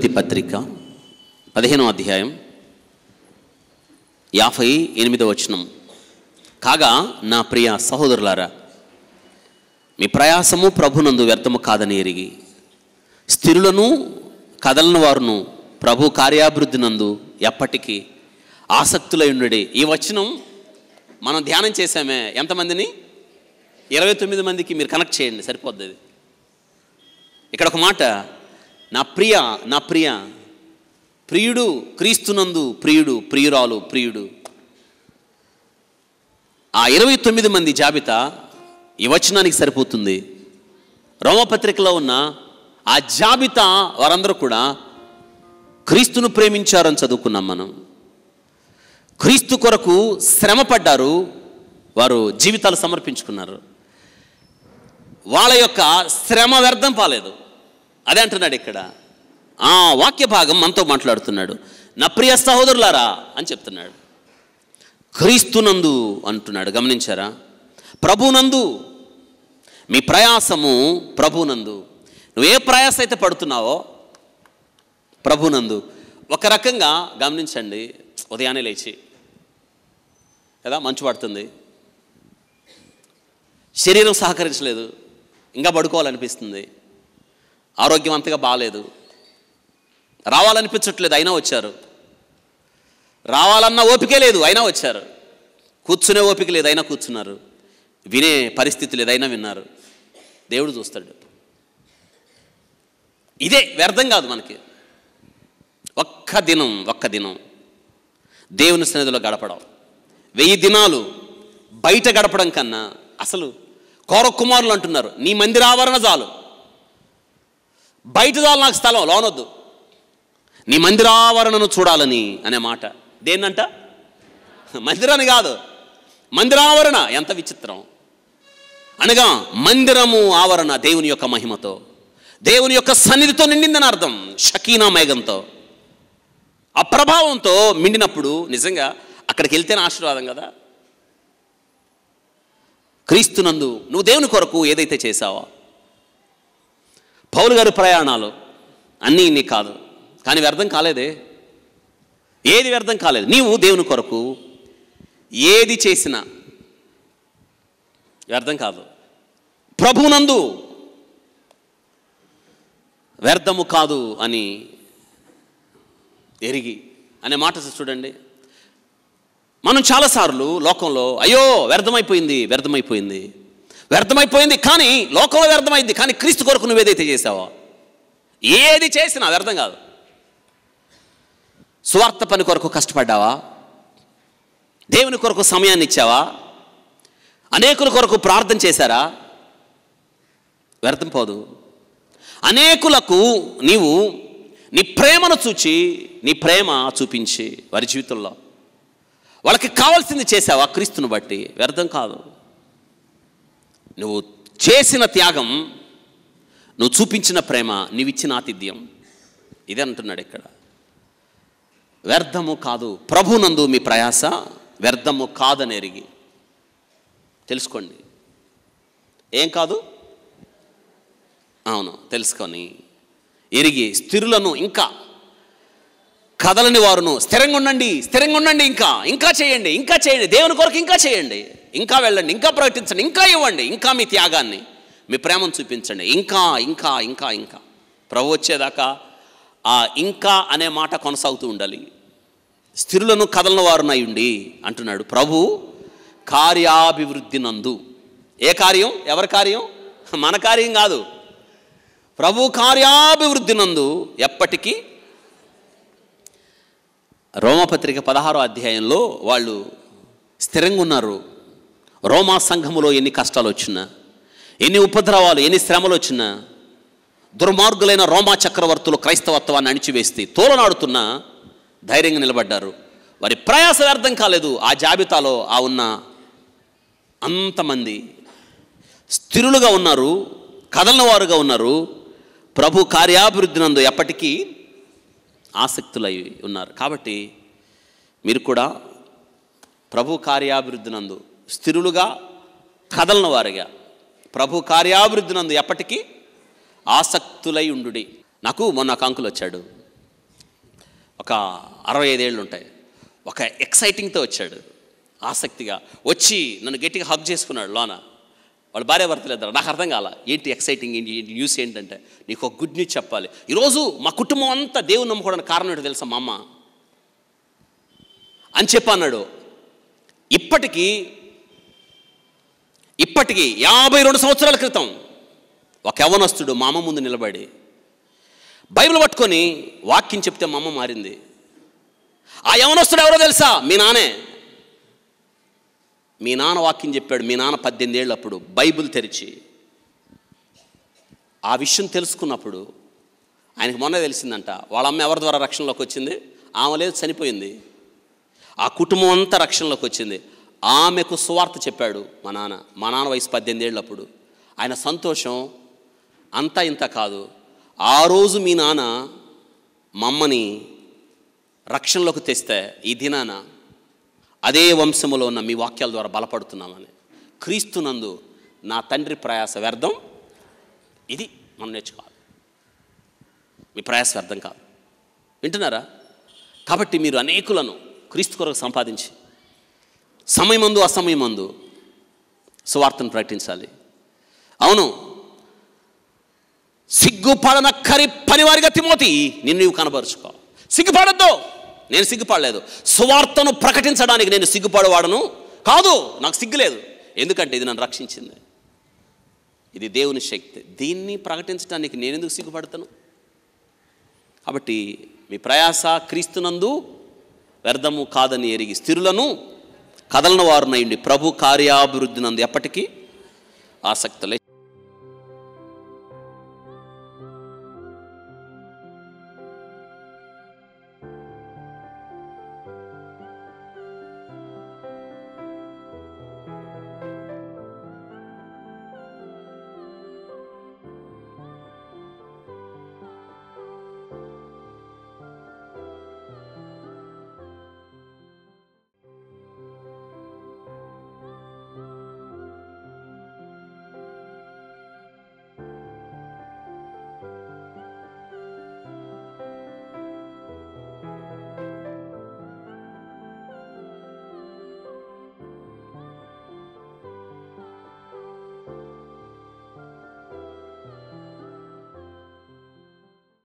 Timothy పత్రిక పదిహేనో అధ్యాయం యాభై ఎనిమిదో వచనం కాగా నా ప్రియ సహోదరులారా మీ ప్రయాసము ప్రభునందు వ్యర్థము కాదని ఎరిగి స్థిరులను కదలను వారును ప్రభు కార్యాభివృద్ధి నందు ఎప్పటికీ ఆసక్తులై ఉండడి ఈ వచనం మనం ధ్యానం చేసామే ఎంతమందిని ఇరవై తొమ్మిది మందికి మీరు కనెక్ట్ చేయండి సరిపోద్ది అది ఇక్కడ ఒక మాట నా ప్రియ నా ప్రియ ప్రియుడు క్రీస్తునందు ప్రియుడు ప్రియురాలు ప్రియుడు ఆ ఇరవై తొమ్మిది మంది జాబితా ఈ వచనానికి సరిపోతుంది రోమపత్రికలో ఉన్న ఆ జాబితా వారందరూ కూడా క్రీస్తును ప్రేమించారని చదువుకున్నాం మనం క్రీస్తు కొరకు శ్రమ పడ్డారు వారు జీవితాలు సమర్పించుకున్నారు వాళ్ళ యొక్క శ్రమ వ్యర్థం పాలేదు అదే అంటున్నాడు ఇక్కడ ఆ వాక్య భాగం మనతో మాట్లాడుతున్నాడు నా ప్రియ సహోదరులారా అని చెప్తున్నాడు క్రీస్తునందు అంటున్నాడు గమనించారా ప్రభునందు మీ ప్రయాసము ప్రభునందు నువ్వు ఏ ప్రయాస అయితే పడుతున్నావో ప్రభునందు ఒక రకంగా గమనించండి ఉదయాన్నే లేచి కదా మంచు పడుతుంది శరీరం సహకరించలేదు ఇంకా పడుకోవాలనిపిస్తుంది ఆరోగ్యం అంతగా బాగాలేదు రావాలనిపించట్లేదు అయినా వచ్చారు రావాలన్న ఓపికే లేదు అయినా వచ్చారు కూర్చునే ఓపిక లేదు అయినా కూర్చున్నారు వినే పరిస్థితి లేదు అయినా విన్నారు దేవుడు చూస్తాడు ఇదే వ్యర్థం కాదు మనకి ఒక్క దినం ఒక్క దినం దేవుని సన్నిధిలో గడపడం వెయ్యి దినాలు బయట గడపడం కన్నా అసలు కౌర కుమారులు అంటున్నారు నీ మందిరావరణ చాలు బయట చాలు నాకు స్థలం లోనొద్దు నీ మందిరావరణను చూడాలని అనే మాట దేన్నంట మందిరాన్ని కాదు మందిరావరణ ఎంత విచిత్రం అనగా మందిరము ఆవరణ దేవుని యొక్క మహిమతో దేవుని యొక్క సన్నిధితో నిండిందని అర్థం షకీనా మేఘంతో ఆ ప్రభావంతో మిండినప్పుడు నిజంగా అక్కడికి వెళ్తేనే ఆశీర్వాదం కదా క్రీస్తునందు నువ్వు దేవుని కొరకు ఏదైతే చేశావో పౌలు గారి ప్రయాణాలు అన్నీ ఇన్ని కాదు కానీ వ్యర్థం కాలేదే ఏది వ్యర్థం కాలేదు నీవు దేవుని కొరకు ఏది చేసినా వ్యర్థం కాదు ప్రభునందు వ్యర్థము కాదు అని ఎరిగి అనే మాట చూడండి మనం చాలాసార్లు లోకంలో అయ్యో వ్యర్థమైపోయింది వ్యర్థమైపోయింది వ్యర్థమైపోయింది కానీ లోకంలో వ్యర్థమైంది కానీ క్రీస్తు కొరకు నువ్వేదైతే చేసావో ఏది చేసినా వ్యర్థం కాదు స్వార్థ పని కొరకు కష్టపడ్డావా దేవుని కొరకు సమయాన్ని ఇచ్చావా అనేకుల కొరకు ప్రార్థన చేశారా వ్యర్థం పోదు అనేకులకు నీవు నీ ప్రేమను చూచి నీ ప్రేమ చూపించి వారి జీవితంలో వాళ్ళకి కావాల్సింది చేసావా క్రీస్తుని బట్టి వ్యర్థం కాదు నువ్వు చేసిన త్యాగం నువ్వు చూపించిన ప్రేమ నీవిచ్చిన ఆతిథ్యం ఇదే అంటున్నాడు ఇక్కడ వ్యర్థము కాదు ప్రభునందు మీ ప్రయాస వ్యర్థము కాదని ఎరిగి తెలుసుకోండి ఏం కాదు అవును తెలుసుకొని ఎరిగి స్థిరులను ఇంకా కదలని వారును స్థిరంగా ఉండండి స్థిరంగా ఉండండి ఇంకా ఇంకా చేయండి ఇంకా చేయండి దేవుని కొరకు ఇంకా చేయండి ఇంకా వెళ్ళండి ఇంకా ప్రకటించండి ఇంకా ఇవ్వండి ఇంకా మీ త్యాగాన్ని మీ ప్రేమను చూపించండి ఇంకా ఇంకా ఇంకా ఇంకా ప్రభు వచ్చేదాకా ఆ ఇంకా అనే మాట కొనసాగుతూ ఉండాలి స్థిరులను కదలన వారునై ఉండి అంటున్నాడు ప్రభు కార్యాభివృద్ధి నందు ఏ కార్యం ఎవరి కార్యం మన కార్యం కాదు ప్రభు కార్యాభివృద్ధి నందు ఎప్పటికీ రోమపత్రిక పదహారో అధ్యాయంలో వాళ్ళు స్థిరంగా ఉన్నారు రోమా సంఘములో ఎన్ని కష్టాలు వచ్చినా ఎన్ని ఉపద్రవాలు ఎన్ని శ్రమలు వచ్చినా దుర్మార్గులైన రోమా చక్రవర్తులు క్రైస్తవత్వాన్ని అణిచివేస్తే తోలనాడుతున్నా ధైర్యంగా నిలబడ్డారు వారి ప్రయాస వ్యర్థం కాలేదు ఆ జాబితాలో ఆ ఉన్న అంతమంది స్థిరులుగా ఉన్నారు కదలన వారుగా ఉన్నారు ప్రభు కార్యాభివృద్ధి నందు ఎప్పటికీ ఆసక్తులై ఉన్నారు కాబట్టి మీరు కూడా ప్రభు కార్యాభివృద్ధి నందు స్థిరులుగా కదలన వారిగా ప్రభు కార్యాభివృద్ధి నందు ఎప్పటికీ ఆసక్తులై ఉండుడి నాకు మొన్న ఒక అంకుల్ వచ్చాడు ఒక అరవై ఐదేళ్ళు ఉంటాయి ఒక ఎక్సైటింగ్తో వచ్చాడు ఆసక్తిగా వచ్చి నన్ను గట్టిగా హక్ చేసుకున్నాడు లోన వాళ్ళు భార్య భర్తలు ఇద్దరు నాకు అర్థం కాల ఏంటి ఎక్సైటింగ్ ఏంటి ఏంటి న్యూస్ ఏంటంటే నీకు ఒక గుడ్ న్యూస్ చెప్పాలి ఈరోజు మా కుటుంబం అంతా దేవుని నమ్ముకోవడానికి కారణం ఏంటో తెలుసా మా అమ్మ అని చెప్పి అన్నాడు ఇప్పటికీ ఇప్పటికీ యాభై రెండు సంవత్సరాల క్రితం ఒక యవనస్తుడు మా అమ్మ ముందు నిలబడి బైబిల్ పట్టుకొని వాక్యం చెప్తే మా అమ్మ మారింది ఆ యవనస్తుడు ఎవరో తెలుసా మీ నానే మీ నాన్న వాక్యం చెప్పాడు మీ నాన్న పద్దెనిమిది ఏళ్ళు అప్పుడు బైబిల్ తెరిచి ఆ విషయం తెలుసుకున్నప్పుడు ఆయనకు మొన్న తెలిసిందంట వాళ్ళ అమ్మ ఎవరి ద్వారా రక్షణలోకి వచ్చింది ఆమె లేదు చనిపోయింది ఆ కుటుంబం అంతా రక్షణలోకి వచ్చింది ఆమెకు సువార్త చెప్పాడు మా నాన్న మా నాన్న వయసు పద్దెనిమిది ఏళ్ళు అప్పుడు ఆయన సంతోషం అంతా ఇంత కాదు ఆ రోజు మీ నాన్న మా అమ్మని రక్షణలోకి తెస్తే ఈ దినాన అదే వంశములో ఉన్న మీ వాక్యాల ద్వారా బలపడుతున్నామని క్రీస్తునందు నా తండ్రి ప్రయాస వ్యర్థం ఇది మనం నేర్చుకోవాలి మీ ప్రయాస వ్యర్థం కాదు వింటున్నారా కాబట్టి మీరు అనేకులను క్రీస్తు కొరకు సంపాదించి సమయమందు అసమయమందు సువార్తను ప్రకటించాలి అవును సిగ్గుపడనక్కరి పనివారిగా తిమోతి నిన్ను నీవు కనబరుచుకో సిగ్గుపడద్దు నేను సిగ్గుపడలేదు సువార్తను ప్రకటించడానికి నేను సిగ్గుపడవాడను కాదు నాకు సిగ్గు లేదు ఎందుకంటే ఇది నన్ను రక్షించింది ఇది దేవుని శక్తి దీన్ని ప్రకటించడానికి నేను ఎందుకు సిగ్గుపడతాను కాబట్టి మీ ప్రయాస క్రీస్తునందు వ్యర్థము కాదని ఎరిగి స్థిరులను కదలను వారునయండి ప్రభు కార్యాభివృద్ధి నందు ఎప్పటికీ ఆసక్తులై